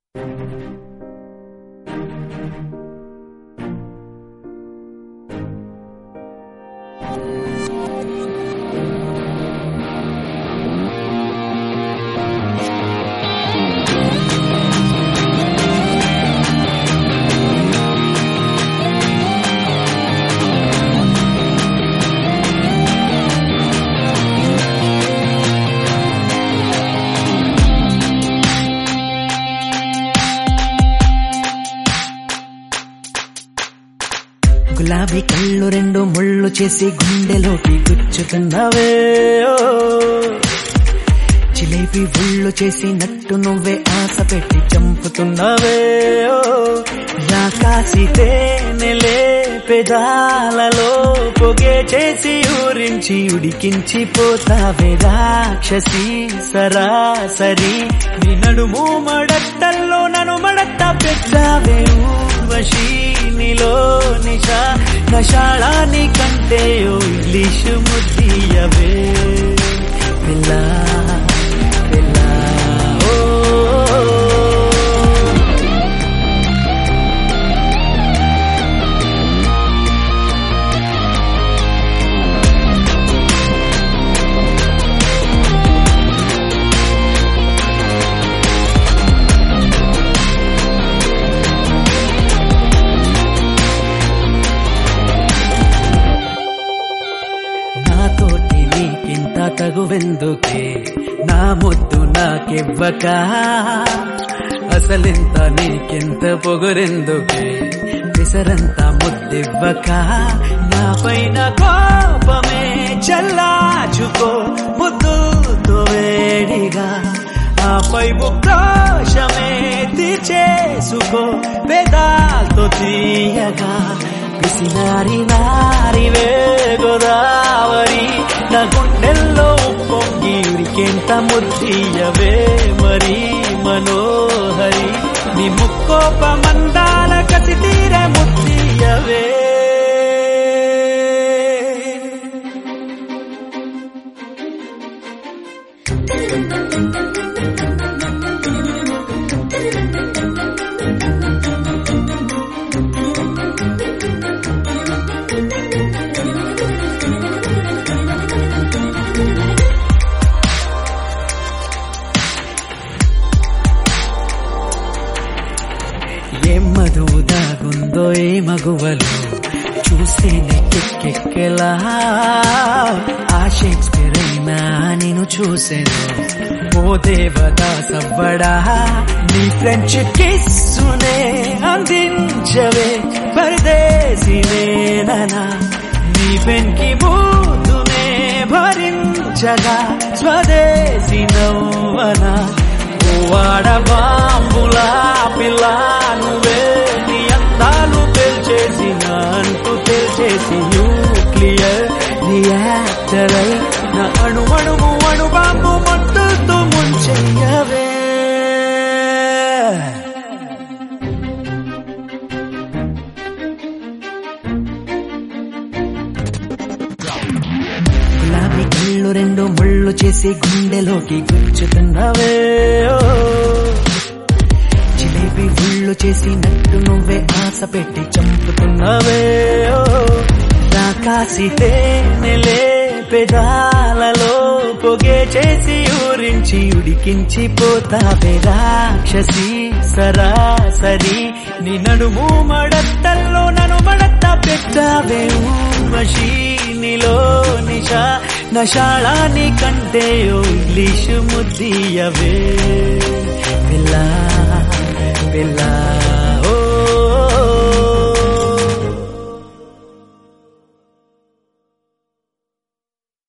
గులాబీ కళ్ళు రెండు ముళ్ళు చేసి గుండెలోకి గుచ్చుతున్నవే ఓ. జిలేబీ ఉళ్ళు చేసి నట్టు నువ్వే ఆశ పెట్టి చంపుతున్నవే ఓ. రాకాసి తేనెలే పెదాలలో పొగే చేసి ఊరించి ఉడికించి పోతావే రాక్షసి సరాసరి నీ నడుము మడట్టల్లో నన్ను మడట్ట పెట్టావే ఊర్వశి నీలో నిషా నషాళాని కంటే ఓ ఇల్లిషు ముద్దియవే పిల్ల పిల్ల ఓ నాతోటి నీకింత తగువెందుకే నా ముద్దు నాకివ్వక అసలింత నీకింత పొగరెందుకే పిసరంత ముద్దివ్వక నా పైన కోపమే చల్లాచుకో ముద్దుతో వేడిగా ఆపై ఉక్రోషమే తీర్చేసుకో పెదాలతో తీయగా పిసినారి నారి గోదావరి నా గుండెల్లో పొంగి ఉరికెంత ముద్దియవే మరి మనోహరి నీ ముక్కోప మందాల కసి తీరే ముద్దియవే ఏం మధువు దాగుందో ఏ మగువలు చూస్తేనే కెక్కెక్కెలా ఆ షేక్స్పియర్ అయినా నేను చూసాను ఓ దేవదాస్ అవ్వడా నీ ఫ్రెంచ్ కిస్సునే అందించవే పరదేశినేనా నీ వెంకి బూతునే భరించగా స్వదేశీ నవ్వనా వాడ బాంబులా పిల్ల నువ్వే నీ అందాలు పేల్చేసిన అంటూ తెలిచేసి న్యూక్లియర్ రియాక్టర్ అయి నా అణు అణువు అణు బాంబు మొత్తుతూ ముంచెయ్యవే గులాబీ కళ్ళు రెండు ముళ్ళు చేసి గుండెలోకి గుచ్చుతున్నవే ఓ. జిలేబీ ఉళ్ళు చేసి నట్టు నువ్వే ఆశ పెట్టి చంపుతున్నవే ఓ. రాకాసి తేనెలే పెదాలలో పొగే చేసి ఊరించి ఉడికించి పోతావే రాక్షసి సరాసరి నీ నడుము మడట్టల్లో నన్ను మడట్ట పెట్టావే ఊర్వశి నీలో నిషా నషాళాని కంటే ఓ ఇల్లిషు ముద్దియవే పిల్ల పిల్ల